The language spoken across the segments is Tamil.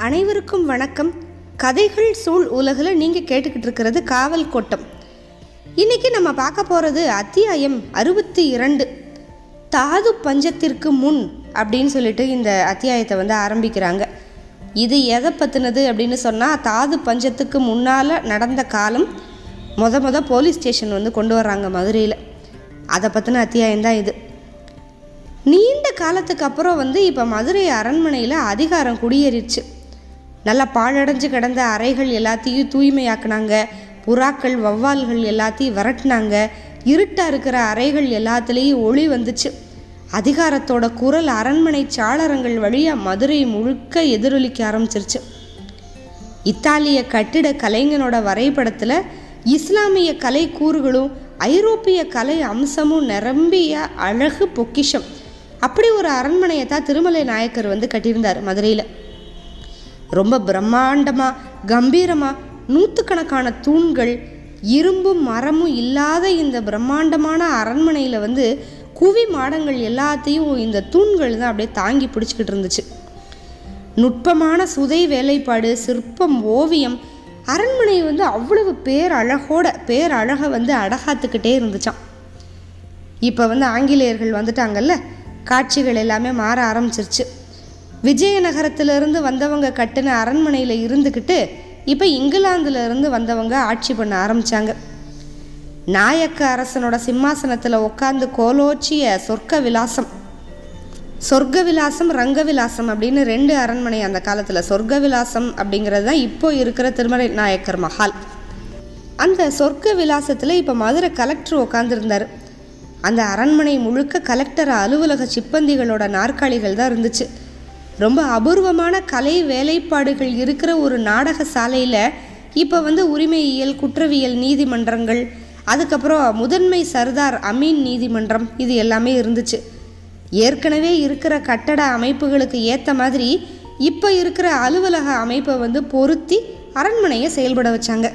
அனைவருக்கும் வணக்கம் கதைகள் சூழ் உலகில் நீங்கள் கேட்டுக்கிட்டு இருக்கிறது காவல் கோட்டம் இன்னைக்கு நம்ம பார்க்க போகிறது அத்தியாயம் அறுபத்தி இரண்டு தாது பஞ்சத்திற்கு முன் அப்படின்னு சொல்லிட்டு இந்த அத்தியாயத்தை வந்து ஆரம்பிக்கிறாங்க இது எதை பற்றினது அப்படின்னு சொன்னால் தாது பஞ்சத்துக்கு முன்னால் நடந்த காலம் முத முத போலீஸ் ஸ்டேஷன் வந்து கொண்டு வர்றாங்க மதுரையில் அதை பற்றின அத்தியாயம் தான் இது நீண்ட காலத்துக்கு அப்புறம் வந்து இப்போ மதுரை அரண்மனையில் அதிகாரம் குடியேறிடுச்சு நல்லா பாழடைஞ்சு கிடந்த அறைகள் எல்லாத்தையும் தூய்மையாக்குனாங்க புறாக்கள் வௌவால்கள் எல்லாத்தையும் விரட்டினாங்க இருட்டாக இருக்கிற அறைகள் எல்லாத்துலேயும் ஒளி வந்துச்சு அதிகாரத்தோட குரல் அரண்மனை சாளரங்கள் வழியாக மதுரை முழுக்க எதிரொலிக்க ஆரம்பிச்சிருச்சு இத்தாலிய கட்டிட கலைஞனோட வரைபடத்தில் இஸ்லாமிய கலை கூறுகளும் ஐரோப்பிய கலை அம்சமும் நிரம்பிய அழகு பொக்கிஷம் அப்படி ஒரு அரண்மனையை தான் திருமலை நாயக்கர் வந்து கட்டியிருந்தார் மதுரையில் ரொம்ப பிரம்மாண்டமாக கம்பீரமாக நூற்றுக்கணக்கான தூண்கள் இரும்பும் மரமும் இல்லாத இந்த பிரம்மாண்டமான அரண்மனையில் வந்து குவி மாடங்கள் எல்லாத்தையும் இந்த தூண்கள் தான் அப்படியே தாங்கி பிடிச்சிக்கிட்டு இருந்துச்சு நுட்பமான சுதை வேலைப்பாடு சிற்பம் ஓவியம் அரண்மனை வந்து அவ்வளவு பேரழகோட பேரழகை வந்து அடகாத்துக்கிட்டே இருந்துச்சாம் இப்போ வந்து ஆங்கிலேயர்கள் வந்துட்டாங்கல்ல காட்சிகள் எல்லாமே மாற ஆரம்பிச்சிருச்சு விஜயநகரத்திலிருந்து வந்தவங்க கட்டின அரண்மனையில் இருந்துக்கிட்டு இப்போ இங்கிலாந்துல இருந்து வந்தவங்க ஆட்சி பண்ண ஆரம்பிச்சாங்க நாயக்க அரசனோட சிம்மாசனத்தில் உட்காந்து கோலோச்சிய சொர்க்க விலாசம் சொர்க்க விலாசம் ரங்க விலாசம் அப்படின்னு ரெண்டு அரண்மனை அந்த காலத்தில் சொர்க்க விலாசம் அப்படிங்கிறது தான் இப்போ இருக்கிற திருமலை நாயக்கர் மஹால் அந்த சொர்க்க விலாசத்தில் இப்போ மதுரை கலெக்டர் உட்காந்துருந்தார் அந்த அரண்மனை முழுக்க கலெக்டர் அலுவலக சிப்பந்திகளோட நாற்காலிகள் தான் இருந்துச்சு ரொம்ப அபூர்வமான கலை வேலைப்பாடுகள் இருக்கிற ஒரு நாடக சாலையில் இப்போ வந்து உரிமையியல் குற்றவியல் நீதிமன்றங்கள் அதுக்கப்புறம் முதன்மை சர்தார் அமீன் நீதிமன்றம் இது எல்லாமே இருந்துச்சு ஏற்கனவே இருக்கிற கட்டட அமைப்புகளுக்கு ஏற்ற மாதிரி இப்போ இருக்கிற அலுவலக அமைப்பை வந்து பொருத்தி அரண்மனையை செயல்பட வச்சாங்க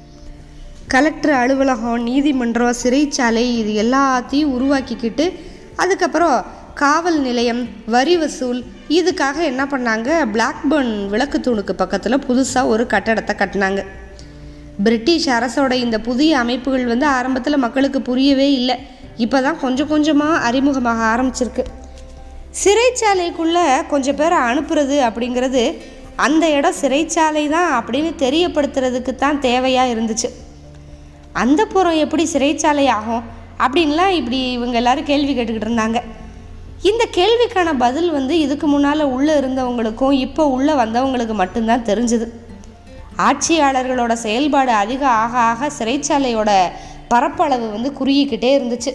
கலெக்டர் அலுவலகம் நீதிமன்றம் சிறைச்சாலை இது எல்லாத்தையும் உருவாக்கிக்கிட்டு அதுக்கப்புறம் காவல் நிலையம் வரி வசூல் இதுக்காக என்ன பண்ணாங்க பிளாக்பர்ன் விளக்கு தூணுக்கு பக்கத்தில் புதுசாக ஒரு கட்டடத்தை கட்டினாங்க பிரிட்டிஷ் அரசோட இந்த புதிய அமைப்புகள் வந்து ஆரம்பத்தில் மக்களுக்கு புரியவே இல்லை இப்போ தான் கொஞ்சம் கொஞ்சமாக அறிமுகமாக ஆரம்பிச்சிருக்கு சிறைச்சாலைக்குள்ளே கொஞ்சம் பேரை அனுப்புறது அப்படிங்கிறது அந்த இடம் சிறைச்சாலை தான் அப்படின்னு தெரியப்படுத்துறதுக்கு தான் தேவையாக இருந்துச்சு அந்த புறம் எப்படி சிறைச்சாலை ஆகும் அப்படின்லாம் இப்படி இவங்க எல்லாரும் கேள்வி கேட்டுக்கிட்டு இருந்தாங்க இந்த கேள்விக்கான பதில் வந்து இதுக்கு முன்னால் உள்ளே இருந்தவங்களுக்கும் இப்போ உள்ளே வந்தவங்களுக்கு மட்டும்தான் தெரிஞ்சுது ஆட்சியாளர்களோட செயல்பாடு அதிகம் ஆக ஆக சிறைச்சாலையோட பரப்பளவு வந்து குறுகிக்கிட்டே இருந்துச்சு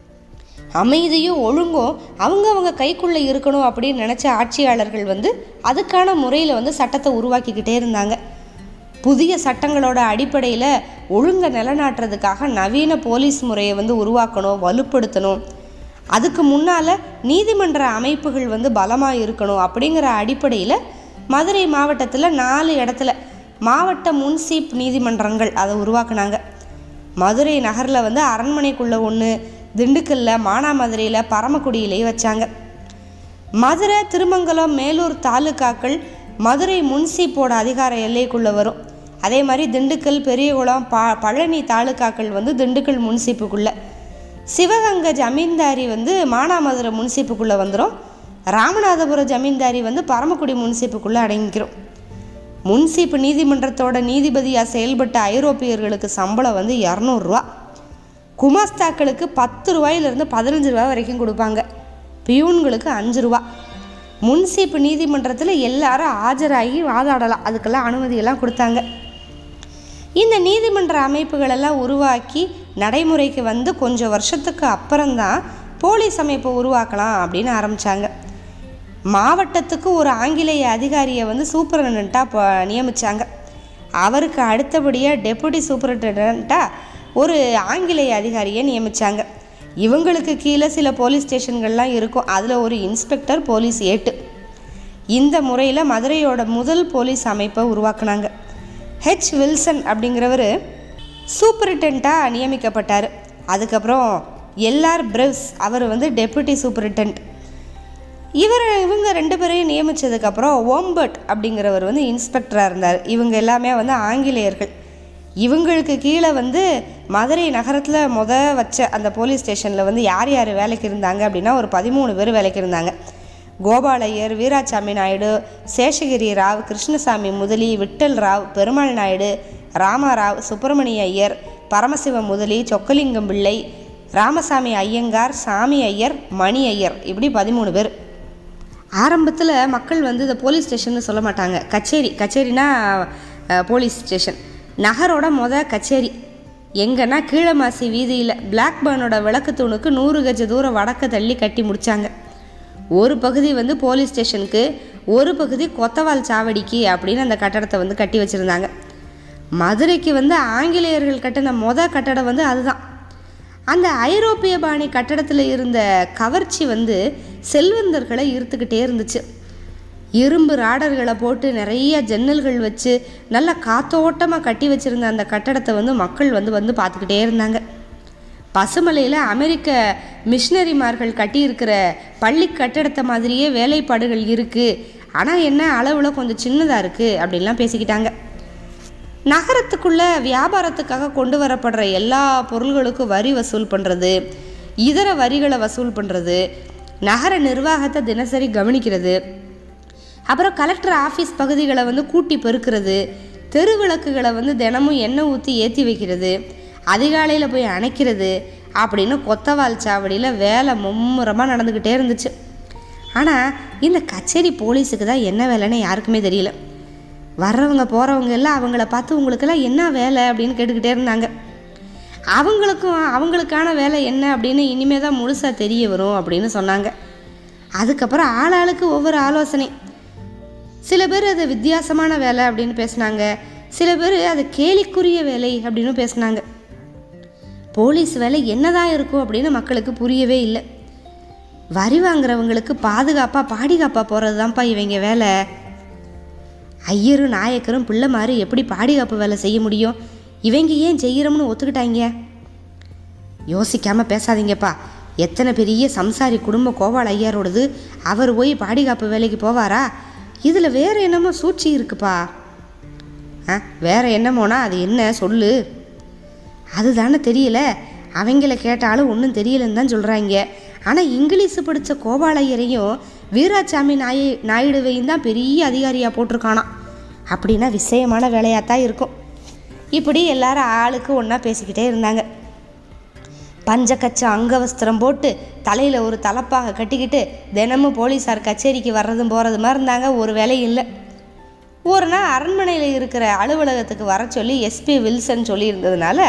அமைதியும் ஒழுங்கும் அவங்கவங்க கைக்குள்ளே இருக்கணும் அப்படின்னு நினச்ச ஆட்சியாளர்கள் வந்து அதுக்கான முறையில் வந்து சட்டத்தை உருவாக்கிக்கிட்டே இருந்தாங்க புதிய சட்டங்களோட அடிப்படையில் ஒழுங்கை நிலநாட்டுறதுக்காக நவீன போலீஸ் முறையை வந்து உருவாக்கணும் வலுப்படுத்தணும் அதுக்கு முன்னால் நீதிமன்ற அமைப்புகள் வந்து பலமாக இருக்கணும் அப்படிங்கிற அடிப்படையில் மதுரை மாவட்டத்தில் நாலு இடத்துல மாவட்ட முன்சீப் நீதிமன்றங்கள் அதை உருவாக்குனாங்க மதுரை நகரில் வந்து அரண்மனைக்குள்ளே ஒன்று திண்டுக்கல்லில் மானாமதுரையில் பரமக்குடியிலேயே வச்சாங்க மதுரை திருமங்கலம் மேலூர் தாலுக்காக்கள் மதுரை முன்சீப்போட அதிகார எல்லைக்குள்ளே வரும் அதே மாதிரி திண்டுக்கல் பெரியகுளம் ப பழனி தாலுக்காக்கள் வந்து திண்டுக்கல் முன்சீப்புக்குள்ளே சிவகங்கை ஜமீன்தாரி வந்து மானாமதுரை முன்சீப்புக்குள்ளே வந்துடும் ராமநாதபுரம் ஜமீன்தாரி வந்து பரமக்குடி முன்சீப்புக்குள்ளே அடங்கிக்கிறோம் முன்சீப்பு நீதிமன்றத்தோட நீதிபதியாக செயல்பட்ட ஐரோப்பியர்களுக்கு சம்பளம் வந்து இரநூறுவா குமாஸ்தாக்களுக்கு பத்து ரூபாயிலிருந்து பதினஞ்சு ரூபா வரைக்கும் கொடுப்பாங்க பியூன்களுக்கு அஞ்சு ரூபா முன்சீப்பு நீதிமன்றத்தில் எல்லாரும் ஆஜராகி வாதாடலாம் அதுக்கெல்லாம் அனுமதியெல்லாம் கொடுத்தாங்க இந்த நீதிமன்ற அமைப்புகளெல்லாம் உருவாக்கி நடைமுறைக்கு வந்து கொஞ்சம் வருஷத்துக்கு அப்புறம்தான் போலீஸ் அமைப்பை உருவாக்கலாம் அப்படின்னு ஆரம்பித்தாங்க மாவட்டத்துக்கு ஒரு ஆங்கிலேய அதிகாரியை வந்து சூப்பரண்டண்ட்டாக இப்போ நியமித்தாங்க அவருக்கு அடுத்தபடியாக டெபுட்டி சூப்பரண்டண்ட்டாக ஒரு ஆங்கிலேய அதிகாரியை நியமித்தாங்க இவங்களுக்கு கீழே சில போலீஸ் ஸ்டேஷன்கள்லாம் இருக்கும் அதில் ஒரு இன்ஸ்பெக்டர் போலீஸ் ஏட்டு இந்த முறையில் மதுரையோட முதல் போலீஸ் அமைப்பை உருவாக்குனாங்க ஹெச் வில்சன் அப்படிங்கிறவர் சூப்பரிண்டண்ட்டாக நியமிக்கப்பட்டார் அதுக்கப்புறம் எல்ஆர் பிரெவ்ஸ் அவர் வந்து டெப்யூட்டி சூப்பரிண்டென்ட் இவர் இவங்க ரெண்டு பேரையும் நியமித்ததுக்கப்புறம் ஓம்பர்ட் அப்படிங்கிறவர் வந்து இன்ஸ்பெக்டராக இருந்தார் இவங்க எல்லாமே வந்து ஆங்கிலேயர்கள் இவங்களுக்கு கீழே வந்து மதுரை நகரத்தில் முத வச்ச அந்த போலீஸ் ஸ்டேஷனில் வந்து யார் யார் வேலைக்கு இருந்தாங்க அப்படின்னா ஒரு பதிமூணு பேர் வேலைக்கு இருந்தாங்க கோபாலையர் வீராசாமி நாயுடு சேஷகிரி ராவ் கிருஷ்ணசாமி முதலி விட்டல் ராவ் பெருமாள் நாயுடு ராமாராவ் சுப்பிரமணிய ஐயர் பரமசிவ முதலி சொக்கலிங்கம் பிள்ளை ராமசாமி ஐயங்கார் சாமி ஐயர் மணி ஐயர் இப்படி பதிமூணு பேர் ஆரம்பத்தில் மக்கள் வந்து இந்த போலீஸ் ஸ்டேஷன் சொல்ல மாட்டாங்க கச்சேரி கச்சேரினா அஹ், போலீஸ் ஸ்டேஷன் நகரோட மொத கச்சேரி எங்கன்னா கீழமாசி வீதியில் பிளாக்பர்னோட விளக்கு தூணுக்கு நூறு கஜ தூரம் வடக்க தள்ளி கட்டி முடிச்சாங்க ஒரு பகுதி வந்து போலீஸ் ஸ்டேஷனுக்கு ஒரு பகுதி கொத்தவால் சாவடிக்கு அப்படின்னு அந்த கட்டடத்தை வந்து கட்டி வச்சுருந்தாங்க மதுரைக்கு வந்து ஆங்கிலேயர்கள் கட்டின மொத கட்டடம் வந்து அதுதான் அந்த ஐரோப்பிய பாணி கட்டடத்தில் இருந்த கவர்ச்சி வந்து செல்வந்தர்களை ஈர்த்துக்கிட்டே இருந்துச்சு இரும்பு ராடர்களை போட்டு நிறைய ஜன்னல்கள் வச்சு நல்ல காத்தோட்டமாக கட்டி வச்சுருந்த அந்த கட்டடத்தை வந்து மக்கள் வந்து வந்து பார்த்துக்கிட்டே இருந்தாங்க பசுமலையில் அமெரிக்க மிஷினரிமார்கள் கட்டியிருக்கிற பள்ளி கட்டடத்தை மாதிரியே வேலைப்பாடுகள் இருக்குது ஆனால் என்ன அளவில் கொஞ்சம் சின்னதாக இருக்குது அப்படின்லாம் பேசிக்கிட்டாங்க நகரத்துக்குள்ள வியாபாரத்துக்காக கொண்டு வரப்படுற எல்லா பொருள்களுக்கும் வரி வசூல் பண்ணுறது இதர வரிகளை வசூல் பண்ணுறது நகர நிர்வாகத்தை தினசரி கவனிக்கிறது அப்புறம் கலெக்டர் ஆஃபீஸ் பகுதிகளை வந்து கூட்டி பெருக்கிறது தெரு விளக்குகளை வந்து தினமும் எண்ணெய் ஊற்றி ஏற்றி வைக்கிறது அதிகாலையில் போய் அணைக்கிறது அப்படின்னு கொத்தவால் சாவடியில் வேலை மும்முரமாக நடந்துக்கிட்டே இருந்துச்சு ஆனால் இந்த கச்சேரி போலீஸுக்கு தான் என்ன வேலைன்னு யாருக்குமே தெரியல வர்றவங்க போகிறவங்க எல்லாம் அவங்கள பார்த்து உங்களுக்கெல்லாம் என்ன வேலை அப்படின்னு கேட்டுக்கிட்டே இருந்தாங்க அவங்களுக்கும் அவங்களுக்கான வேலை என்ன அப்படின்னு இனிமே தான் முழுசாக தெரிய வரும் அப்படின்னு சொன்னாங்க அதுக்கப்புறம் ஆளாளுக்கு ஒவ்வொரு ஆலோசனை சில பேர் அது வித்தியாசமான வேலை அப்படின்னு பேசுனாங்க சில பேர் அது கேலிக்குரிய வேலை அப்படின்னு பேசுனாங்க போலீஸ் வேலை என்னதான் இருக்கும் அப்படின்னு மக்களுக்கு புரியவே இல்லை வரி வாங்குறவங்களுக்கு பாதுகாப்பாக பாடிகாப்பாக போகிறது தான்ப்பா இவங்க வேலை ஐயரும் நாயக்கரும் பிள்ளை மாதிரி எப்படி பாதுகாப்பு வேலை செய்ய முடியும் இவங்க ஏன் செய்கிறோம்னு ஒத்துக்கிட்டாங்க யோசிக்காமல் பேசாதீங்கப்பா எத்தனை பெரிய சம்சாரி குடும்ப கோபால் ஐயாரோடது அவர் போய் பாதுகாப்பு வேலைக்கு போவாரா இதில் வேறு என்னமோ சூழ்ச்சி இருக்குப்பா ஆ வேற என்னமோனா அது என்ன சொல்லு அதுதானே தெரியல அவங்கள கேட்டாலும் ஒன்றும் தெரியலன்னு தான் சொல்கிறாங்க ஆனால் இங்கிலீஷ் படித்த கோபாலையரையும் வீராசாமி நாய நாயுடுவையும் தான் பெரிய அதிகாரியாக போட்டிருக்கானாம் அப்படின்னா விஷயமான வேலையாக தான் இருக்கும் இப்படி எல்லாரும் ஆளுக்கு ஒன்றா பேசிக்கிட்டே இருந்தாங்க பஞ்சக்கச்சம் அங்கவஸ்திரம் போட்டு தலையில் ஒரு தலப்பாக கட்டிக்கிட்டு தினமும் போலீஸார் கச்சேரிக்கு வர்றதும் போகிறது மாதிரி இருந்தாங்க ஒரு வேலையும் இல்லை ஒரு நாள் அரண்மனையில் இருக்கிற அலுவலகத்துக்கு வர சொல்லி எஸ்பி வில்சன் சொல்லியிருந்ததுனால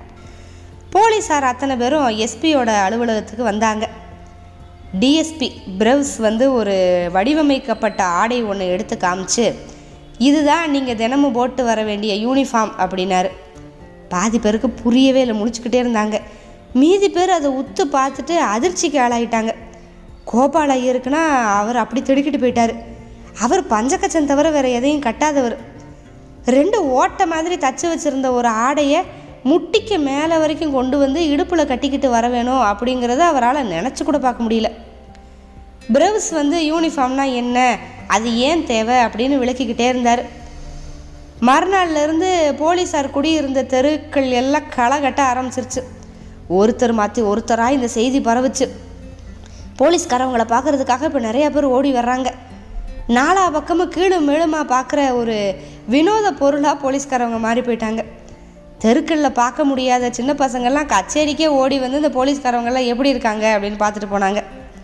போலீஸார் அத்தனை பேரும் எஸ்பியோட அலுவலகத்துக்கு வந்தாங்க டிஎஸ்பி பிரவ்ஸ் வந்து ஒரு வடிவமைக்கப்பட்ட ஆடை ஒன்று எடுத்து காமிச்சு இதுதான் நீங்கள் தினமும் போட்டு வர வேண்டிய யூனிஃபார்ம் அப்படின்னாரு பாதி பேருக்கு புரியவே இல்லை முடிச்சுக்கிட்டே இருந்தாங்க மீதி பேர் அதை உத்து பார்த்துட்டு அதிர்ச்சிக்கு ஆளாயிட்டாங்க கோபால் ஐயருக்குன்னா அவர் அப்படி திடுக்கிட்டு போயிட்டார் அவர் பஞ்சக்கச்சம் தவிர வேற எதையும் கட்டாதவர் ரெண்டு ஓட்டை மாதிரி தச்சு வச்சிருந்த ஒரு ஆடையை முட்டிக்கு மேலே வரைக்கும் கொண்டு வந்து இடுப்பில் கட்டிக்கிட்டு வர வேணும் அப்படிங்கிறத அவரால் நினச்சி கூட பார்க்க முடியல பிரவ்ஸ் வந்து யூனிஃபார்ம்னா என்ன அது ஏன் தேவை அப்படின்னு விளக்கிக்கிட்டே இருந்தார் மறுநாள்ல இருந்து போலீஸார் குடியிருந்த தெருக்கள் எல்லாம் களை கட்ட ஆரம்பிச்சிருச்சு ஒருத்தர் மாற்றி ஒருத்தராக இந்த செய்தி பரவுச்சு போலீஸ்காரவங்களை பார்க்கறதுக்காக இப்போ நிறைய பேர் ஓடி வர்றாங்க நாலா பக்கமும் கீழும் மேலுமா பார்க்குற ஒரு வினோத பொருளாக போலீஸ்காரவங்க மாறி போயிட்டாங்க தெருக்களில் பார்க்க முடியாத சின்ன பசங்கள்லாம் கச்சேரிக்கே ஓடி வந்து இந்த போலீஸ்காரவங்கெல்லாம் எப்படி இருக்காங்க அப்படின்னு பார்த்துட்டு போனாங்க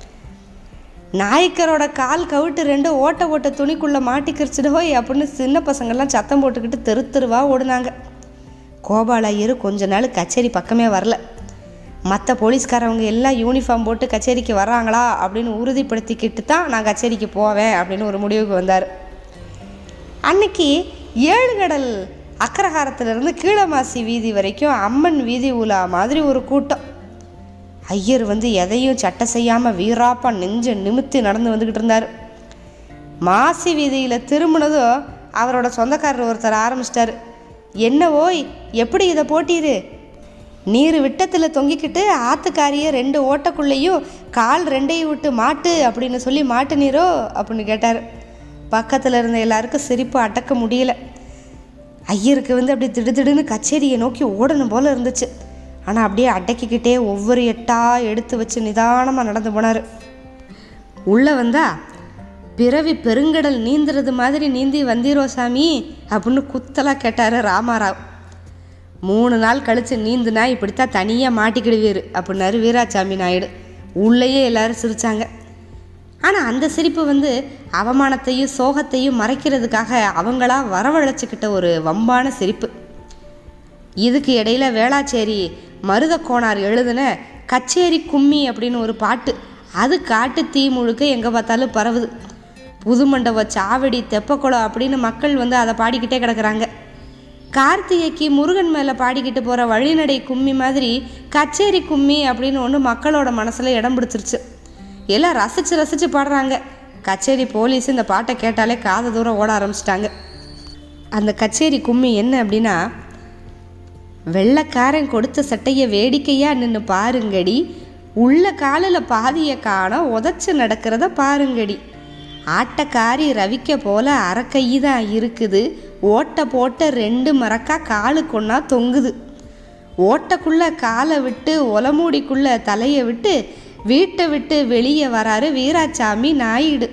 நாயக்கரோட கால் கவிட்டு ரெண்டு ஓட்ட ஓட்ட துணிக்குள்ளே மாட்டிக்கிருச்சுடோய் அப்படின்னு சின்ன பசங்கள்லாம் சத்தம் போட்டுக்கிட்டு தெரு தெருவாக ஓடுனாங்க கோபால் ஐயர் கொஞ்ச நாள் கச்சேரி பக்கமே வரல மற்ற போலீஸ்காரவங்க எல்லாம் யூனிஃபார்ம் போட்டு கச்சேரிக்கு வர்றாங்களா அப்படின்னு உறுதிப்படுத்திக்கிட்டு தான் நான் கச்சேரிக்கு போவேன் அப்படின்னு ஒரு முடிவுக்கு வந்தார் அன்னைக்கு ஏழுகடல் அக்கரகாரத்திலிருந்து கீழமாசி வீதி வரைக்கும் அம்மன் வீதி உலா மாதிரி ஒரு கூட்டம் ஐயர் வந்து எதையும் சட்டை செய்யாமல் வீராப்பா நெஞ்ச நிமித்தி நடந்து வந்துக்கிட்டு இருந்தார் மாசி வீதியில் திரும்பினதும் அவரோட சொந்தக்காரர் ஒருத்தர் ஆரம்பிச்சிட்டாரு என்ன ஓய் எப்படி இதை போட்டீரு நீர் விட்டத்தில் தொங்கிக்கிட்டு ஆத்துக்காரிய ரெண்டு ஓட்டக்குள்ளேயும் கால் ரெண்டையும் விட்டு மாட்டு அப்படின்னு சொல்லி மாட்டு நீரோ அப்படின்னு கேட்டார் பக்கத்தில் இருந்த எல்லாருக்கும் சிரிப்பு அடக்க முடியல ஐயருக்கு வந்து அப்படியே திடுதிடுன்னு கச்சேரியை நோக்கி ஓடணும் போல இருந்துச்சு ஆனால் அப்படியே அடக்கிக்கிட்டே ஒவ்வொரு எட்டா எடுத்து வச்சு நிதானமாக நடந்து போனார் உள்ளே வந்தா பிறவி பெருங்கடல் நீந்துறது மாதிரி நீந்தி வந்தீரோ சாமி அப்படின்னு குத்தலாக கேட்டார் ராமாராவ் மூணு நாள் கழித்து நீந்துனா இப்படித்தான் தனியாக மாட்டிக்கிடுவீர் அப்படின்னாரு வீராசாமி நாயுடு உள்ளேயே எல்லாரும் சிரித்தாங்க ஆனால் அந்த சிரிப்பு வந்து அவமானத்தையும் சோகத்தையும் மறைக்கிறதுக்காக அவங்களா வரவழைச்சிக்கிட்ட ஒரு வம்பான சிரிப்பு இதுக்கு இடையில வேளாச்சேரி மருத கோணார் எழுதின கச்சேரி கும்மி அப்படின்னு ஒரு பாட்டு அது காட்டு தீ முழுக்க எங்கே பார்த்தாலும் பரவுது புது மண்டப சாவடி தெப்பக்குளம் அப்படின்னு மக்கள் வந்து அதை பாடிக்கிட்டே கிடக்குறாங்க கார்த்திகைக்கு முருகன் மேலே பாடிக்கிட்டு போகிற வழிநடை கும்மி மாதிரி கச்சேரி கும்மி அப்படின்னு ஒன்று மக்களோட மனசில் இடம் பிடிச்சிருச்சு எல்லாம் ரசித்து ரசித்து பாடுறாங்க கச்சேரி போலீஸ் இந்த பாட்டை கேட்டாலே காத தூரம் ஓட ஆரம்பிச்சிட்டாங்க அந்த கச்சேரி கும்மி என்ன அப்படின்னா வெள்ளைக்காரன் கொடுத்த சட்டையை வேடிக்கையாக நின்று பாருங்கடி உள்ள காலில் பாதியை காண உதச்சு நடக்கிறத பாருங்கடி ஆட்டக்காரி ரவிக்க போல அரைக்கை தான் இருக்குது ஓட்டை போட்ட ரெண்டு மரக்கா காலுக்கொன்னா தொங்குது ஓட்டைக்குள்ள காலை விட்டு ஒலமூடிக்குள்ள தலையை விட்டு வீட்டை விட்டு வெளியே வராரு வீராசாமி நாயுடு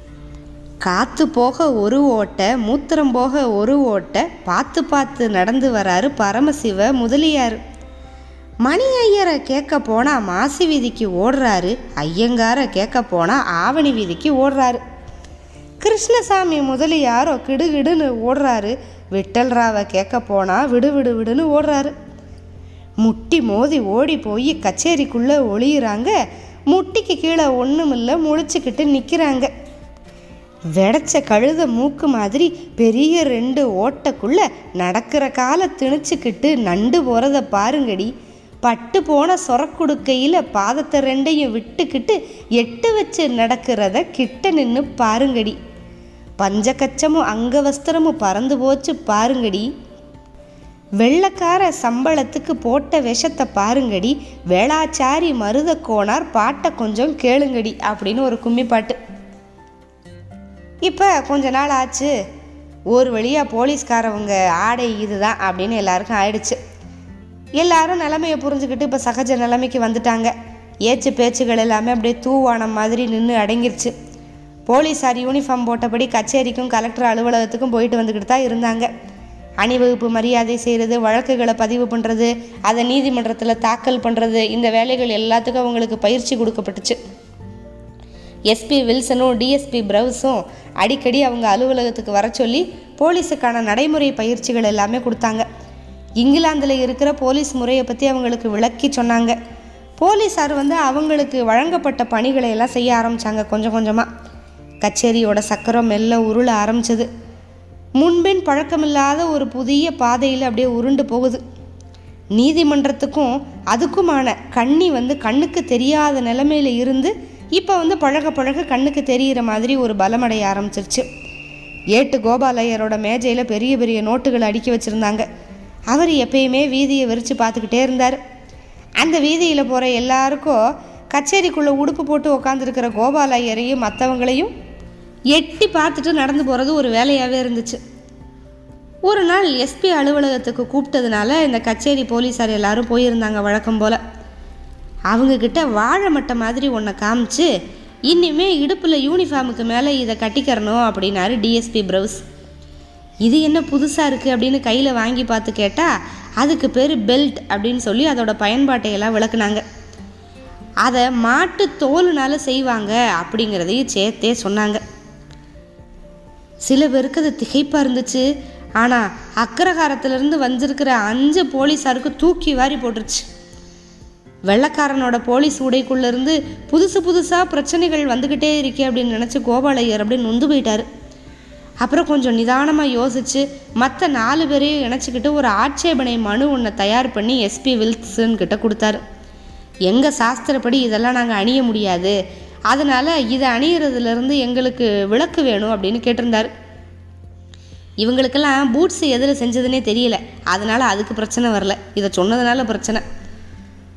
காத்து போக ஒரு ஓட்டை மூத்திரம் போக ஒரு ஓட்டை பார்த்து பார்த்து நடந்து வராரு பரமசிவ முதலியார் மணி ஐயரை கேட்க போனால் மாசி வீதிக்கு ஓடுறாரு ஐயங்காரை கேட்க போனால் ஆவணி வீதிக்கு ஓடுறாரு கிருஷ்ணசாமி முதலியாரோ கிடுகிடுன்னு ஓடுறாரு விட்டல்ராவை கேட்க போனால் விடு விடு விடுன்னு ஓடுறாரு முட்டி மோதி ஓடி போய் கச்சேரிக்குள்ளே ஒளியிறாங்க முட்டிக்கு கீழே ஒன்றுமில்ல முழிச்சுக்கிட்டு நிற்கிறாங்க வெடைச்ச கழுத மூக்கு மாதிரி பெரிய ரெண்டு ஓட்டக்குள்ள நடக்கிற காலை திணிச்சுக்கிட்டு நண்டு போகிறத பாருங்கடி பட்டு போன சொரக்குடுக்கையில் பாதத்தை ரெண்டையும் விட்டுக்கிட்டு எட்டு வச்சு நடக்கிறத கிட்ட நின்று பாருங்கடி பஞ்சகச்சமும் அங்கவஸ்திரமும் பறந்து போச்சு பாருங்கடி வெள்ளக்கார சம்பளத்துக்கு போட்ட விஷத்தை பாருங்கடி வேளாச்சாரி மருத கோணார் பாட்டை கொஞ்சம் கேளுங்கடி அப்படின்னு ஒரு கும்மி பாட்டு இப்போ கொஞ்ச நாள் ஆச்சு ஒரு வழியாக போலீஸ்காரவங்க ஆடை இதுதான் அப்படின்னு எல்லாருக்கும் ஆயிடுச்சு எல்லாரும் நிலைமையை புரிஞ்சுக்கிட்டு இப்போ சகஜ நிலைமைக்கு வந்துட்டாங்க ஏச்சு பேச்சுகள் எல்லாமே அப்படியே தூவானம் மாதிரி நின்று அடங்கிருச்சு போலீஸார் யூனிஃபார்ம் போட்டபடி கச்சேரிக்கும் கலெக்டர் அலுவலகத்துக்கும் போயிட்டு வந்துக்கிட்டு தான் இருந்தாங்க அணிவகுப்பு மரியாதை செய்கிறது வழக்குகளை பதிவு பண்ணுறது அதை நீதிமன்றத்தில் தாக்கல் பண்ணுறது இந்த வேலைகள் எல்லாத்துக்கும் அவங்களுக்கு பயிற்சி கொடுக்கப்பட்டுச்சு எஸ்பி வில்சனும் டிஎஸ்பி பிரவுஸும் அடிக்கடி அவங்க அலுவலகத்துக்கு வர சொல்லி போலீஸுக்கான நடைமுறை பயிற்சிகள் எல்லாமே கொடுத்தாங்க இங்கிலாந்தில் இருக்கிற போலீஸ் முறையை பற்றி அவங்களுக்கு விளக்கி சொன்னாங்க போலீஸார் வந்து அவங்களுக்கு வழங்கப்பட்ட பணிகளை எல்லாம் செய்ய ஆரம்பித்தாங்க கொஞ்சம் கொஞ்சமாக கச்சேரியோட சக்கரம் மெல்ல உருள ஆரம்பிச்சது முன்பின் பழக்கமில்லாத ஒரு புதிய பாதையில் அப்படியே உருண்டு போகுது நீதிமன்றத்துக்கும் அதுக்குமான கண்ணி வந்து கண்ணுக்கு தெரியாத நிலைமையில இருந்து இப்போ வந்து பழக பழக கண்ணுக்கு தெரிகிற மாதிரி ஒரு பலமடைய ஆரம்பிச்சிருச்சு ஏட்டு கோபாலையரோட மேஜையில் பெரிய பெரிய நோட்டுகள் அடுக்கி வச்சுருந்தாங்க அவர் எப்பயுமே வீதியை விரித்து பார்த்துக்கிட்டே இருந்தார் அந்த வீதியில் போகிற எல்லாருக்கும் கச்சேரிக்குள்ளே உடுப்பு போட்டு உக்காந்துருக்கிற கோபாலையரையும் மற்றவங்களையும் எட்டி பார்த்துட்டு நடந்து போகிறது ஒரு வேலையாகவே இருந்துச்சு ஒரு நாள் எஸ்பி அலுவலகத்துக்கு கூப்பிட்டதுனால இந்த கச்சேரி போலீஸார் எல்லாரும் போயிருந்தாங்க வழக்கம் போல் அவங்கக்கிட்ட வாழை மட்டை மாதிரி ஒன்றை காமிச்சு இனிமே இடுப்பில் யூனிஃபார்முக்கு மேலே இதை கட்டிக்கிறணும் அப்படின்னாரு டிஎஸ்பி ப்ரௌஸ் இது என்ன புதுசாக இருக்குது அப்படின்னு கையில் வாங்கி பார்த்து கேட்டால் அதுக்கு பேர் பெல்ட் அப்படின்னு சொல்லி அதோட பயன்பாட்டை எல்லாம் விளக்குனாங்க அதை மாட்டு தோலுனால செய்வாங்க அப்படிங்கிறதையும் சேர்த்தே சொன்னாங்க சில பேருக்கு அது திகைப்பாக இருந்துச்சு ஆனால் அக்ரஹாரத்திலிருந்து வந்திருக்கிற அஞ்சு போலீஸாருக்கு தூக்கி வாரி போட்டுருச்சு வெள்ளக்காரனோட போலீஸ் உடைக்குள்ளேருந்து புதுசு புதுசாக பிரச்சனைகள் வந்துக்கிட்டே இருக்கே அப்படின்னு நினச்சி கோபாலையர் அப்படியே நொந்து போயிட்டாரு அப்புறம் கொஞ்சம் நிதானமாக யோசித்து மற்ற நாலு பேரையும் இணைச்சிக்கிட்டு ஒரு ஆட்சேபனை மனு ஒன்றை தயார் பண்ணி எஸ்பி வில்சன் கிட்ட கொடுத்தாரு எங்கள் சாஸ்திரப்படி இதெல்லாம் நாங்கள் அணிய முடியாது அதனால் இதை அணியறதுலேருந்து எங்களுக்கு விளக்கு வேணும் அப்படின்னு கேட்டிருந்தாரு இவங்களுக்கெல்லாம் பூட்ஸ் எதில் செஞ்சதுன்னே தெரியல அதனால் அதுக்கு பிரச்சனை வரல இதை சொன்னதுனால பிரச்சனை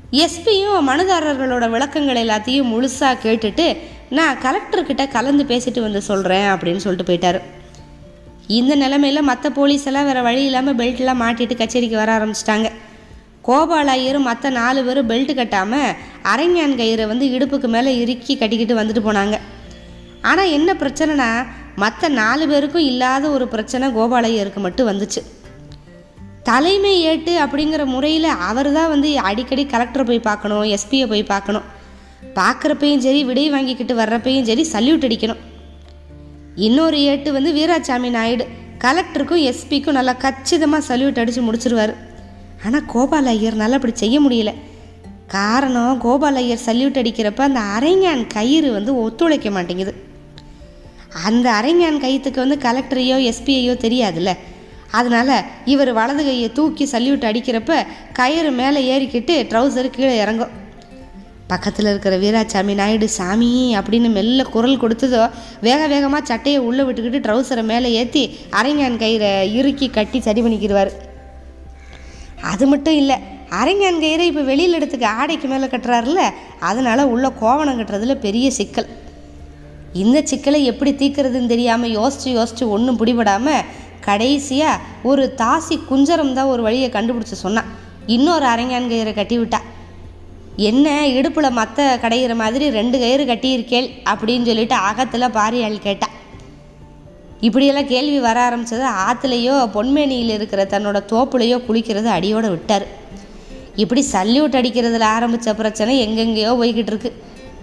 எஸ்பியும் மனுதாரர்களோட விளக்கங்கள் எல்லாத்தையும் முழுசாக கேட்டுட்டு நான் கலெக்டர்கிட்ட கலந்து பேசிட்டு வந்து சொல்கிறேன் அப்படின்னு சொல்லிட்டு போயிட்டாரு இந்த நிலமையில மற்ற போலீஸ் எல்லாம் வேறு வழி இல்லாமல் பெல்ட்லாம் மாட்டிட்டு கச்சேரிக்கு வர ஆரம்பிச்சிட்டாங்க கோபால் ஐயரும் மற்ற நாலு பேரும் பெல்ட் கட்டாமல் அரங்கான் கயிறை வந்து இடுப்புக்கு மேலே இறுக்கி கட்டிக்கிட்டு வந்துட்டு போனாங்க ஆனால் என்ன பிரச்சனைனா மற்ற நாலு பேருக்கும் இல்லாத ஒரு பிரச்சனை கோபால் ஐயருக்கு மட்டும் வந்துச்சு தலைமை ஏட்டு அப்படிங்கிற முறையில் அவர் தான் வந்து அடிக்கடி கலெக்டரை போய் பார்க்கணும் எஸ்பியை போய் பார்க்கணும் பார்க்குறப்பையும் சரி விடை வாங்கிக்கிட்டு வர்றப்பையும் சரி சல்யூட் அடிக்கணும் இன்னொரு ஏட்டு வந்து வீராசாமி நாயுடு கலெக்டருக்கும் எஸ்பிக்கும் நல்லா கச்சிதமாக சல்யூட் அடித்து முடிச்சிருவார் ஆனால் கோபால் ஐயர்னால அப்படி செய்ய முடியல காரணம் கோபால் ஐயர் சல்யூட் அடிக்கிறப்ப அந்த அரைஞான் கயிறு வந்து ஒத்துழைக்க மாட்டேங்குது அந்த அரைஞான் கயிற்றுக்கு வந்து கலெக்டரையோ எஸ்பியையோ தெரியாதுல்ல அதனால் இவர் வலது கையை தூக்கி சல்யூட் அடிக்கிறப்ப கயிறு மேலே ஏறிக்கிட்டு ட்ரௌசர் கீழே இறங்கும் பக்கத்தில் இருக்கிற வீராசாமி நாயுடு சாமி அப்படின்னு மெல்ல குரல் கொடுத்ததோ வேக வேகமாக சட்டையை உள்ளே விட்டுக்கிட்டு ட்ரௌசரை மேலே ஏற்றி அரைஞான் கயிறை இறுக்கி கட்டி சரி பண்ணிக்கிடுவார் அது மட்டும் இல்லை அரைஞான் கயிறை இப்போ வெளியில் எடுத்துக்க ஆடைக்கு மேலே கட்டுறாருல அதனால் உள்ள கோவணம் கட்டுறதுல பெரிய சிக்கல் இந்த சிக்கலை எப்படி தீர்க்கறதுன்னு தெரியாமல் யோசித்து யோசித்து ஒன்றும் பிடிபடாமல் கடைசியாக ஒரு தாசி குஞ்சரம் தான் ஒரு வழியை கண்டுபிடிச்சி சொன்னான் இன்னொரு அரைஞான் கயிறை கட்டி விட்டா என்ன இடுப்பில் மற்ற கடையிற மாதிரி ரெண்டு கயிறு கட்டியிருக்கேள் அப்படின்னு சொல்லிட்டு அகத்தில் பாரியாள் கேட்டா இப்படியெல்லாம் கேள்வி வர ஆரம்பிச்சது ஆற்றுலையோ பொன்மேனியில் இருக்கிற தன்னோட தோப்புலையோ குளிக்கிறது அடியோடு விட்டார் இப்படி சல்யூட் அடிக்கிறதுல ஆரம்பித்த பிரச்சனை எங்கெங்கேயோ போய்கிட்டு இருக்கு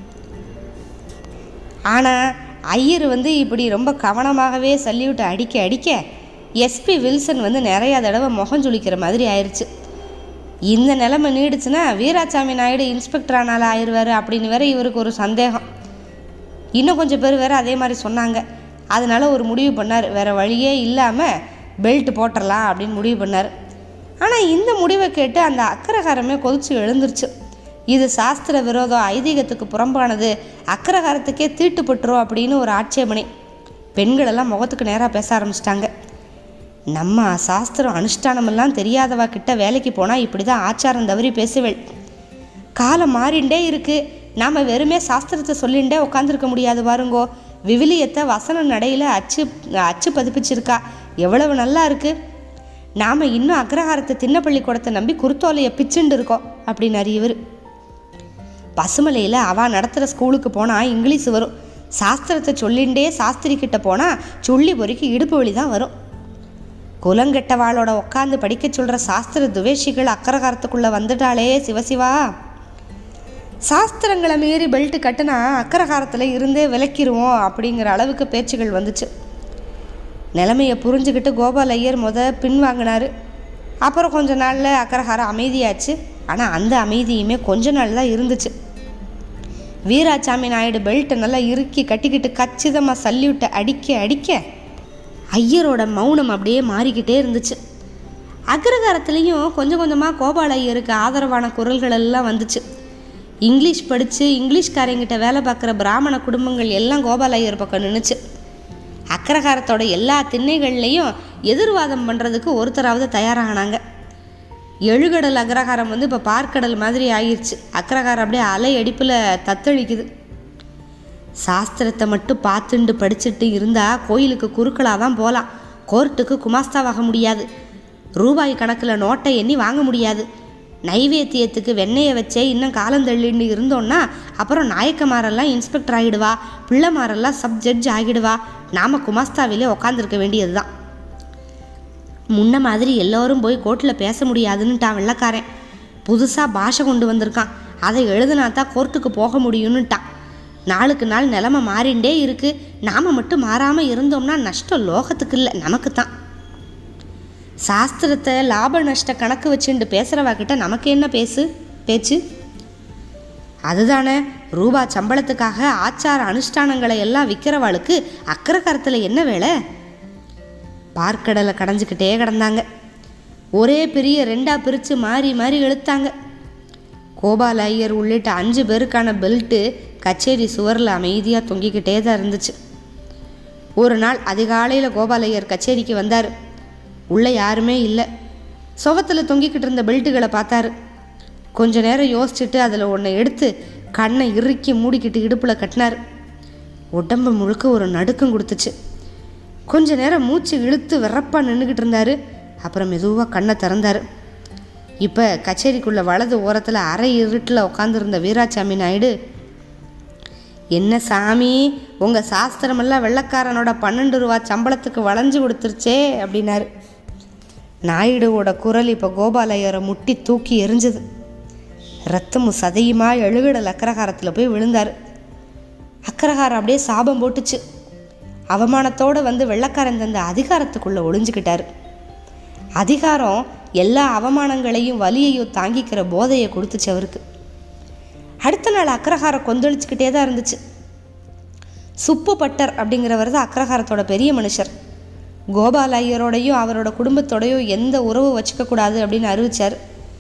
ஆனால் ஐயர் வந்து இப்படி ரொம்ப கவனமாகவே சல்யூட் அடிக்க அடிக்க எஸ்பி வில்சன் வந்து நிறையா தடவை முகம் சுளிக்கிற மாதிரி ஆயிடுச்சு இந்த நிலைமை நீடிச்சுன்னா வீராசாமி நாயுடு இன்ஸ்பெக்டர் ஆனால ஆயிடுவார் அப்படின்னு வேற இவருக்கு ஒரு சந்தேகம் இன்னும் கொஞ்சம் பேர் வேற அதே மாதிரி சொன்னாங்க அதனால ஒரு முடிவு பண்ணார் வேற வழியே இல்லாமல் பெல்ட் போட்டுடலாம் அப்படின்னு முடிவு பண்ணார் ஆனால் இந்த முடிவை கேட்டு அந்த அக்கரகாரமே கொதிச்சு எழுந்துருச்சு இது சாஸ்திர விரோதம் ஐதீகத்துக்கு புறம்பானது அக்கரகாரத்துக்கே தீட்டுப்பட்டுரும் அப்படின்னு ஒரு ஆட்சேபனை பெண்களெல்லாம் முகத்துக்கு நேராக பேச ஆரம்பிச்சிட்டாங்க நம்ம சாஸ்திரம் அனுஷ்டானமெல்லாம் தெரியாதவா கிட்ட வேலைக்கு போனால் இப்படி தான் ஆச்சாரம் தவறி பேசுவேள் காலம் மாறிண்டே இருக்கு நாம் வெறுமே சாஸ்திரத்தை சொல்லிண்டே உட்காந்துருக்க முடியாது பாருங்கோ விவிலியத்தை வசன நடையில் அச்சு அச்சு பதிப்பிச்சிருக்கா எவ்வளவு நல்லா இருக்கு நாம் இன்னும் அக்ரஹாரத்தை தின்ன பள்ளிக்கூடத்தை நம்பி குருத்தோலையை பிச்சுண்டு இருக்கோம் அப்படின்னாரு இவர் பசுமலையில் அவள் நடத்துகிற ஸ்கூலுக்கு போனால் இங்கிலீஷ் வரும் சாஸ்திரத்தை சொல்லிண்டே சாஸ்திரி கிட்ட போனால் சொல்லி பொறுக்கி இடுப்பு வழி தான் வரும் குலங்கெட்டவாளோட உட்காந்து படிக்க சொல்கிற சாஸ்திர துவேஷிகள் அக்கரகாரத்துக்குள்ளே வந்துட்டாளே சிவசிவா சாஸ்திரங்களை மீறி பெல்ட் கட்டுனா அக்கரகாரத்தில் இருந்தே விலக்கிடுவோம் அப்படிங்கிற அளவுக்கு பேச்சுகள் வந்துச்சு நிலைமையை புரிஞ்சுக்கிட்டு கோபால் ஐயர் முத பின்வாங்கினார் அப்புறம் கொஞ்ச நாளில் அக்கரகாரம் அமைதியாச்சு ஆனால் அந்த அமைதியுமே கொஞ்ச நாள் தான் இருந்துச்சு வீராசாமி நாயுடு பெல்ட்டை நல்லா இறுக்கி கட்டிக்கிட்டு கச்சிதமாக சல்யூட்டை அடிக்க அடிக்க ஐயரோட மௌனம் அப்படியே மாறிக்கிட்டே இருந்துச்சு அக்ரகாரத்துலேயும் கொஞ்சம் கொஞ்சமாக கோபால ஐயருக்கு ஆதரவான குரல்கள் எல்லாம் வந்துச்சு இங்கிலீஷ் படித்து இங்கிலீஷ்காரங்கிட்ட வேலை பார்க்குற பிராமண குடும்பங்கள் எல்லாம் கோபால ஐயர் பக்கம் நின்றுச்சு அக்ரகாரத்தோட எல்லா திண்ணைகள்லேயும் எதிர்வாதம் பண்ணுறதுக்கு ஒருத்தராவது தயாராகினாங்க எழுகடல் அக்ரஹாரம் வந்து இப்போ பார்க்கடல் மாதிரி ஆயிடுச்சு அக்ரஹாரம் அப்படியே அலை அடிப்பில் தத்தளிக்குது சாஸ்திரத்தை மட்டும் பார்த்துண்டு படிச்சுட்டு இருந்தால் கோயிலுக்கு குறுக்களாக தான் போகலாம் கோர்ட்டுக்கு குமாஸ்தாவாக முடியாது ரூபாய் கணக்கில் நோட்டை எண்ணி வாங்க முடியாது நைவேத்தியத்துக்கு வெண்ணெயை வச்சே இன்னும் காலந்தள்ளின்னு இருந்தோன்னா அப்புறம் நாயக்கமாரெல்லாம் இன்ஸ்பெக்டர் ஆகிடுவா பிள்ளைமாரெல்லாம் சப் ஜட்ஜ் ஆகிடுவா நாம் குமாஸ்தாவிலே உக்காந்துருக்க வேண்டியது தான் முன்ன மாதிரி எல்லோரும் போய் கோர்ட்டில் பேச முடியாதுன்னுட்டான் வெள்ளக்காரன் புதுசாக பாஷை கொண்டு வந்திருக்கான் அதை எழுதுனா தான் கோர்ட்டுக்கு போக முடியும்னுட்டான் நாளுக்கு நாள் நிலமை மாறிண்டே இருக்கு நாம் மட்டும் மாறாமல் இருந்தோம்னா நஷ்டம் லோகத்துக்கு இல்லை நமக்கு தான் சாஸ்திரத்தை லாப நஷ்ட கணக்கு வச்சுட்டு பேசுகிறவா கிட்ட நமக்கு என்ன பேசு பேச்சு அதுதானே ரூபா சம்பளத்துக்காக ஆச்சார அனுஷ்டானங்களை எல்லாம் விற்கிறவாளுக்கு அக்கறை கரத்தில் என்ன வேலை பார்க்கடலை கடைஞ்சிக்கிட்டே கிடந்தாங்க ஒரே பெரிய ரெண்டா பிரித்து மாறி மாறி இழுத்தாங்க கோபால ஐயர் உள்ளிட்ட அஞ்சு பேருக்கான பெல்ட்டு கச்சேரி சுவரில் அமைதியாக தொங்கிக்கிட்டே தான் இருந்துச்சு ஒரு நாள் அதிகாலையில் கோபால ஐயர் கச்சேரிக்கு வந்தார் உள்ளே யாருமே இல்லை சுவத்தில் தொங்கிக்கிட்டு இருந்த பெல்ட்டுகளை பார்த்தாரு கொஞ்ச நேரம் யோசிச்சுட்டு அதில் ஒன்றை எடுத்து கண்ணை இறுக்கி மூடிக்கிட்டு இடுப்பில் கட்டினார் உடம்பு முழுக்க ஒரு நடுக்கம் கொடுத்துச்சு கொஞ்ச நேரம் மூச்சு இழுத்து விறப்பா நின்றுக்கிட்டு இருந்தார் அப்புறம் மெதுவாக கண்ணை திறந்தார் இப்போ கச்சேரிக்குள்ள வலது ஓரத்தில் அரை இருட்டில் உட்காந்துருந்த வீராசாமி நாயுடு என்ன சாமி உங்கள் சாஸ்திரமெல்லாம் வெள்ளக்காரனோட பன்னெண்டு ரூபா சம்பளத்துக்கு வளைஞ்சு கொடுத்துருச்சே அப்படின்னாரு நாயுடுவோட குரல் இப்போ கோபாலையரை முட்டி தூக்கி எரிஞ்சது ரத்தமும் சதையுமா எழுகடல் அக்கரகாரத்தில் போய் விழுந்தார் அக்கரகாரம் அப்படியே சாபம் போட்டுச்சு அவமானத்தோடு வந்து வெள்ளக்காரன் தந்த அதிகாரத்துக்குள்ளே ஒளிஞ்சுக்கிட்டாரு அதிகாரம் எல்லா அவமானங்களையும் வலியையும் தாங்கிக்கிற போதையை கொடுத்துச்சு அவருக்கு அடுத்த நாள் அக்ரஹாரம் கொந்தளிச்சுக்கிட்டே தான் இருந்துச்சு சுப்பு பட்டர் அப்படிங்கிறவர் தான் அக்ரஹாரத்தோட பெரிய மனுஷர் கோபால் ஐயரோடையும் அவரோட குடும்பத்தோடையும் எந்த உறவு வச்சுக்க கூடாது அப்படின்னு அறிவிச்சார்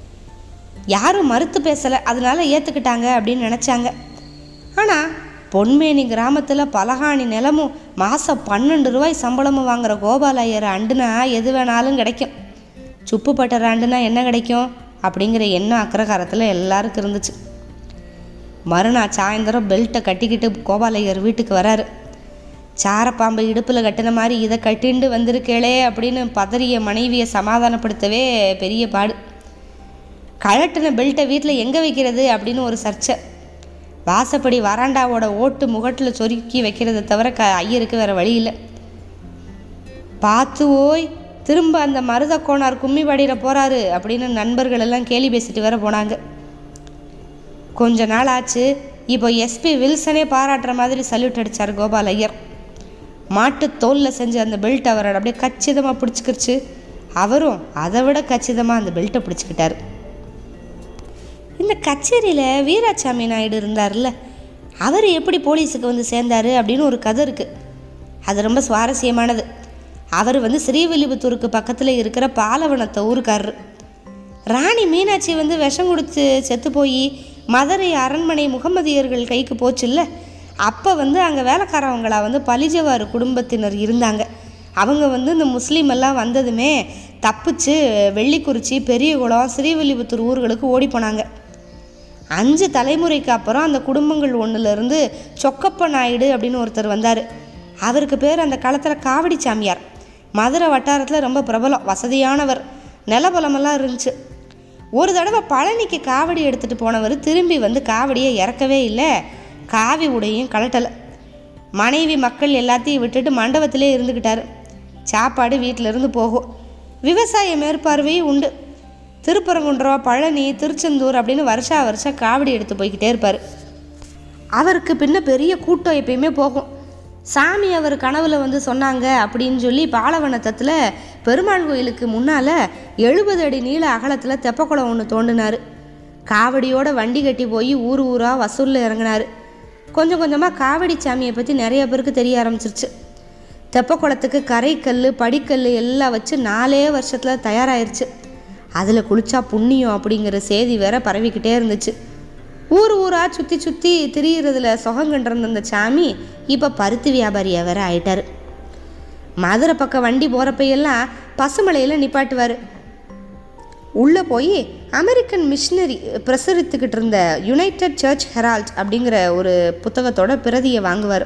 யாரும் மறுத்து பேசலை அதனால ஏற்றுக்கிட்டாங்க அப்படின்னு நினச்சாங்க ஆனால் பொன்மேனி கிராமத்தில் பலகாணி நிலமும் மாதம் பன்னெண்டு ரூபாய் சம்பளமும் வாங்குற கோபால் ஐயர் அண்டுனா எது வேணாலும் கிடைக்கும் சுப்பு பட்டர் ஆண்டுனா என்ன கிடைக்கும் அப்படிங்கிற எண்ணம் அக்ரகாரத்தில் எல்லாருக்கும் இருந்துச்சு மறுநாள் சாயந்தரம் பெல்ட்டை கட்டிக்கிட்டு கோபாலையர் வீட்டுக்கு வராரு சாரப்பாம்பை இடுப்பில் கட்டின மாதிரி இதை கட்டிண்டு வந்திருக்கேளே அப்படின்னு பதறிய மனைவியை சமாதானப்படுத்தவே பெரிய பாடு கழட்டின பெல்ட்டை வீட்டில் எங்கே வைக்கிறது அப்படின்னு ஒரு சர்ச்சை வாசப்படி வராண்டாவோட ஓட்டு முகட்டில் சொருக்கி வைக்கிறத தவிர க ஐயருக்கு வேறு வழி இல்லை பார்த்து ஓய் திரும்ப அந்த மருத கோணார் கும்மி பாடிட போகிறாரு அப்படின்னு நண்பர்கள் எல்லாம் கேலி பேசிட்டு வேற போனாங்க கொஞ்ச நாள் ஆச்சு இப்போ எஸ்பி வில்சனே பாராட்டுற மாதிரி சல்யூட் அடித்தார் கோபால் ஐயர் மாட்டு தோலில் செஞ்ச அந்த பெல்ட் அவரை அப்படியே கச்சிதமாக பிடிச்சிக்கிருச்சு அவரும் அதை விட கச்சிதமாக அந்த பெல்ட்டை பிடிச்சிக்கிட்டாரு இந்த கச்சேரியில் வீராசாமி நாயுடு இருந்தார்ல அவர் எப்படி போலீஸுக்கு வந்து சேர்ந்தாரு அப்படின்னு ஒரு கதை இருக்குது அது ரொம்ப சுவாரஸ்யமானது அவர் வந்து ஸ்ரீவில்லிபுத்தூருக்கு பக்கத்தில் இருக்கிற பாலவனத்தை ஊருக்காரரு ராணி மீனாட்சி வந்து விஷம் கொடுத்து செத்து போய் மதுரை அரண்மனை முகமதியர்கள் கைக்கு போச்சுல்ல அப்போ வந்து அங்கே வேலைக்காரவங்களா வந்து பலிஜவாறு குடும்பத்தினர் இருந்தாங்க அவங்க வந்து இந்த முஸ்லீம் எல்லாம் வந்ததுமே தப்பிச்சு வெள்ளிக்குறிச்சி பெரியகுளம் ஸ்ரீவில்லிபுத்தூர் ஊர்களுக்கு ஓடி போனாங்க அஞ்சு தலைமுறைக்கு அப்புறம் அந்த குடும்பங்கள் ஒன்றுலேருந்து சொக்கப்ப நாயுடு அப்படின்னு ஒருத்தர் வந்தார் அவருக்கு பேர் அந்த காலத்தில் காவடி சாமியார் மதுரை வட்டாரத்தில் ரொம்ப பிரபலம் வசதியானவர் நிலபலமெல்லாம் இருந்துச்சு ஒரு தடவை பழனிக்கு காவடி எடுத்துகிட்டு போனவர் திரும்பி வந்து காவடியை இறக்கவே இல்லை காவி உடையும் கலட்டலை மனைவி மக்கள் எல்லாத்தையும் விட்டுட்டு மண்டபத்திலே இருந்துக்கிட்டாரு சாப்பாடு வீட்டிலேருந்து போகும் விவசாய மேற்பார்வையும் உண்டு திருப்பரங்குன்றம் பழனி திருச்செந்தூர் அப்படின்னு வருஷா வருஷம் காவடி எடுத்து போய்கிட்டே இருப்பார் அவருக்கு பின்ன பெரிய கூட்டம் எப்பயுமே போகும் சாமி அவர் கனவுல வந்து சொன்னாங்க அப்படின்னு சொல்லி பாலவனத்தத்தில் பெருமாள் கோயிலுக்கு முன்னால் எழுபது அடி நீள அகலத்தில் தெப்பக்குளம் ஒன்று தோண்டினார் காவடியோட வண்டி கட்டி போய் ஊர் ஊராக வசூலில் இறங்கினார் கொஞ்சம் கொஞ்சமாக காவடி சாமியை பற்றி நிறைய பேருக்கு தெரிய ஆரம்பிச்சிருச்சு தெப்பக்குளத்துக்கு கரைக்கல் படிக்கல் எல்லாம் வச்சு நாலே வருஷத்தில் தயாராயிருச்சு அதில் குளிச்சா புண்ணியம் அப்படிங்கிற செய்தி வேற பரவிக்கிட்டே இருந்துச்சு ஊர் ஊராக சுற்றி சுற்றி திரியிறதுல சுகங்கண்டிருந்த அந்த சாமி இப்போ பருத்தி வியாபாரியாக வேற ஆயிட்டாரு மதுரை பக்கம் வண்டி போகிறப்பையெல்லாம் பசுமலையில் நிப்பாட்டுவார் உள்ளே போய் அமெரிக்கன் மிஷினரி பிரசுரித்துக்கிட்டு இருந்த யுனைடெட் சர்ச் ஹெரால்ட் அப்படிங்கிற ஒரு புத்தகத்தோட பிரதியை வாங்குவார்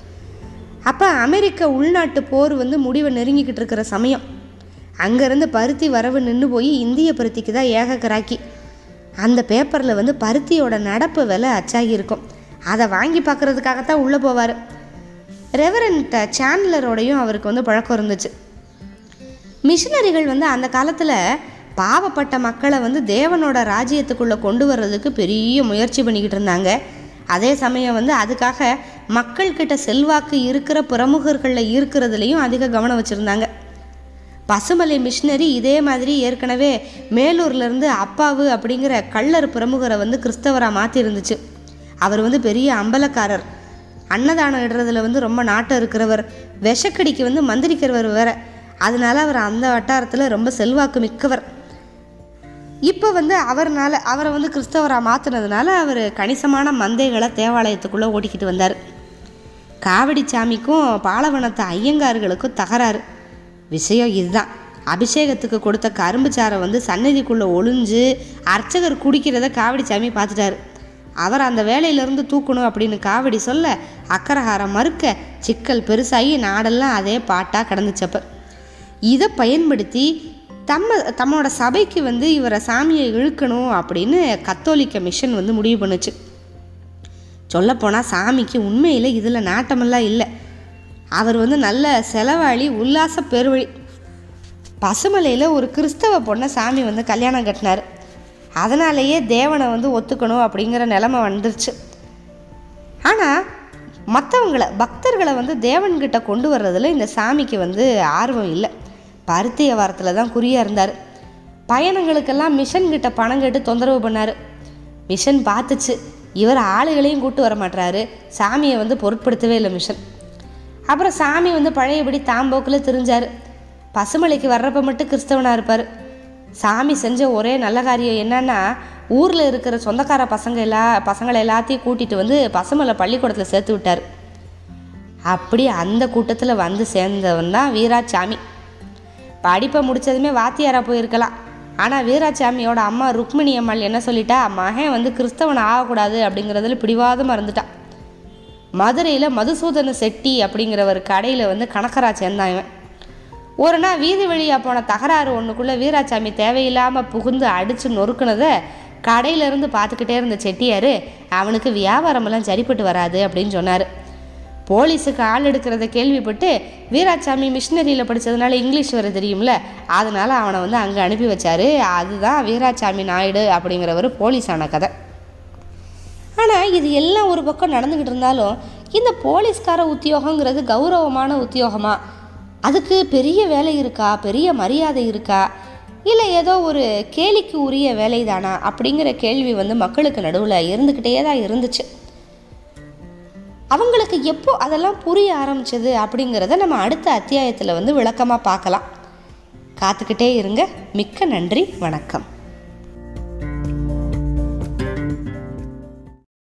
அப்போ அமெரிக்க உள்நாட்டு போர் வந்து முடிவை நெருங்கிக்கிட்டு இருக்கிற சமயம் அங்கேருந்து பருத்தி வரவு நின்று போய் இந்திய பருத்திக்கு தான் ஏக கிராக்கி அந்த பேப்பரில் வந்து பருத்தியோட நடப்பு விலை அச்சாகி இருக்கும் அதை வாங்கி பார்க்குறதுக்காகத்தான் உள்ளே போவார் ரெவரண்ட் சேனலரோடையும் அவருக்கு வந்து பழக்கம் இருந்துச்சு மிஷினரிகள் வந்து அந்த காலத்தில் பாவப்பட்ட மக்களை வந்து தேவனோட ராஜ்யத்துக்குள்ளே கொண்டு வர்றதுக்கு பெரிய முயற்சி பண்ணிக்கிட்டு இருந்தாங்க அதே சமயம் வந்து அதுக்காக மக்கள்கிட்ட செல்வாக்கு இருக்கிற பிரமுகர்களில் ஈர்க்கிறதுலையும் அதிக கவனம் வச்சுருந்தாங்க பசுமலை மிஷினரி இதே மாதிரி ஏற்கனவே மேலூர்லேருந்து அப்பாவு அப்படிங்கிற கள்ளர் பிரமுகரை வந்து கிறிஸ்தவராக மாற்றி இருந்துச்சு அவர் வந்து பெரிய அம்பலக்காரர் அன்னதானம் இடுறதுல வந்து ரொம்ப நாட்டம் இருக்கிறவர் விஷக்கடிக்கு வந்து மந்திரிக்கிறவர் வேற அதனால அவர் அந்த வட்டாரத்தில் ரொம்ப செல்வாக்கு மிக்கவர் இப்போ வந்து அவர்னால அவரை வந்து கிறிஸ்தவராக மாற்றினதுனால அவர் கணிசமான மந்தைகளை தேவாலயத்துக்குள்ளே ஓட்டிக்கிட்டு வந்தார் காவடி சாமிக்கும் பாலவனத்து ஐயங்கார்களுக்கும் தகராறு விஷயம் இதுதான் அபிஷேகத்துக்கு கொடுத்த கரும்பு சாறை வந்து சன்னதிக்குள்ளே ஒளிஞ்சு அர்ச்சகர் குடிக்கிறத காவடி சாமி பார்த்துட்டாரு அவர் அந்த வேலையிலேருந்து தூக்கணும் அப்படின்னு காவடி சொல்ல அக்கரஹாரம் மறுக்க சிக்கல் பெருசாகி நாடெல்லாம் அதே பாட்டாக கிடந்துச்சப்ப இதை பயன்படுத்தி தம்ம தம்மோட சபைக்கு வந்து இவரை சாமியை இழுக்கணும் அப்படின்னு கத்தோலிக்க மிஷன் வந்து முடிவு பண்ணுச்சு சொல்லப்போனால் சாமிக்கு உண்மையில் இதில் நாட்டமெல்லாம் இல்லை அவர் வந்து நல்ல செலவாளி உல்லாச பெருவழி பசுமலையில் ஒரு கிறிஸ்தவ பொண்ணை சாமி வந்து கல்யாணம் கட்டினார் அதனாலேயே தேவனை வந்து ஒத்துக்கணும் அப்படிங்கிற நிலமை வந்துருச்சு ஆனால் மற்றவங்கள பக்தர்களை வந்து தேவன்கிட்ட கொண்டு வர்றதுல இந்த சாமிக்கு வந்து ஆர்வம் இல்லை பருத்திய வாரத்தில் தான் குறியாக இருந்தார் பயணங்களுக்கெல்லாம் மிஷன் கிட்ட பணம் கேட்டு தொந்தரவு பண்ணார் மிஷன் பார்த்துச்சு இவர் ஆளுகளையும் கூட்டு வர மாட்டாரு சாமியை வந்து பொருட்படுத்தவே இல்லை மிஷன் அப்புறம் சாமி வந்து பழையபடி தாம்போக்கில் திரிஞ்சார் பசுமலைக்கு வர்றப்ப மட்டும் கிறிஸ்தவனாக இருப்பார் சாமி செஞ்ச ஒரே நல்ல காரியம் என்னன்னா ஊரில் இருக்கிற சொந்தக்கார பசங்க எல்லா பசங்களை எல்லாத்தையும் கூட்டிகிட்டு வந்து பசுமலை பள்ளிக்கூடத்தில் சேர்த்து விட்டார் அப்படி அந்த கூட்டத்தில் வந்து சேர்ந்தவன் தான் வீராசாமி படிப்பை முடித்ததுமே வாத்தியாராக போயிருக்கலாம் ஆனால் வீராசாமியோட அம்மா ருக்மிணி அம்மாள் என்ன சொல்லிட்டா மகன் வந்து கிறிஸ்தவன் ஆகக்கூடாது அப்படிங்கிறதுல பிடிவாதமாக இருந்துட்டான் மதுரையில் மதுசூதன செட்டி அப்படிங்கிறவர் கடையில் வந்து கணக்கரா சேர்ந்தான் இவன் ஒரு நாள் வீதி வழியாக போன தகராறு ஒன்றுக்குள்ளே வீராசாமி தேவையில்லாமல் புகுந்து அடித்து நொறுக்குனதை கடையிலேருந்து பார்த்துக்கிட்டே இருந்த செட்டியார் அவனுக்கு வியாபாரமெல்லாம் சரிப்பட்டு வராது அப்படின்னு சொன்னார் போலீஸுக்கு ஆள் எடுக்கிறத கேள்விப்பட்டு வீராசாமி மிஷினரியில் படித்ததுனால இங்கிலீஷ் வர தெரியும்ல அதனால் அவனை வந்து அங்கே அனுப்பி வச்சாரு அதுதான் வீராசாமி நாயுடு அப்படிங்கிறவர் போலீஸான கதை ஆனால் இது எல்லாம் ஒரு பக்கம் நடந்துக்கிட்டு இருந்தாலும் இந்த போலீஸ்கார உத்தியோகங்கிறது கௌரவமான உத்தியோகமா அதுக்கு பெரிய வேலை இருக்கா பெரிய மரியாதை இருக்கா இல்லை ஏதோ ஒரு கேலிக்கு உரிய வேலை தானா அப்படிங்கிற கேள்வி வந்து மக்களுக்கு நடுவில் இருந்துக்கிட்டே தான் இருந்துச்சு அவங்களுக்கு எப்போ அதெல்லாம் புரிய ஆரம்பிச்சது அப்படிங்கிறத நம்ம அடுத்த அத்தியாயத்தில் வந்து விளக்கமாக பார்க்கலாம் காத்துக்கிட்டே இருங்க மிக்க நன்றி வணக்கம்